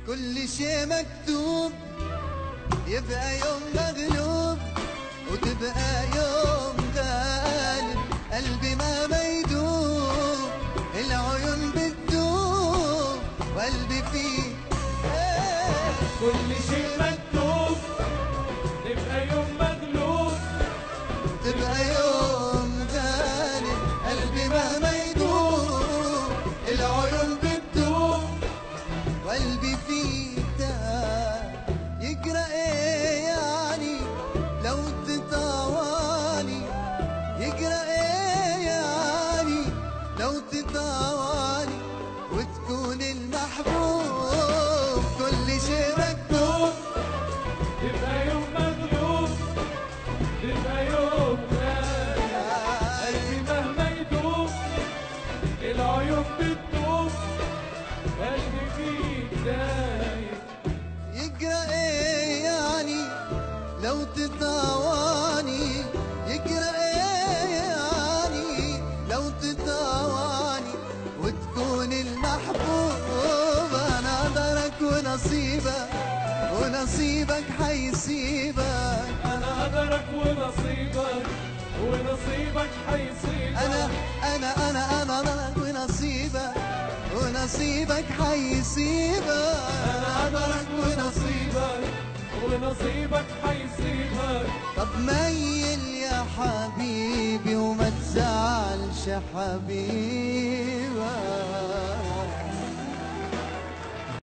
كل شي مكتوب يبقى يوم مغلوب وتبقى يوم غالب قلبي ما بيدوب العيون بتدوب وقلبي فيه إيه كل شيء مكتوب نبقى يوم مغلوب تبقى يوم غالب قلبي مهما يدوب العيون بتدوب وقلبي فيك ده يجرى ايه يعني لو تطاواني يجرى ايه يعني لو تطاواني وتكون المحبوب كل شيء مكتوب نبقى يوم مغلوب نبقى يوم غالب قلبي مهما يدوب العيون بتدوب قلبي فيك دايب يجرى ايه يعني لو تطاواني يجرى ايه يعني لو تطاواني وتكون المحبوب انا قدرك ونصيبك ونصيبك حيسيبك انا قدرك ونصيبك ونصيبك حيصيبك انا انا انا انا قدرك ونصيبك ونصيبك حيسيبك انا قدرك ونصيبك ونصيبك حيصيبك طب ميل يا حبيبي وما تزعلش حبيبك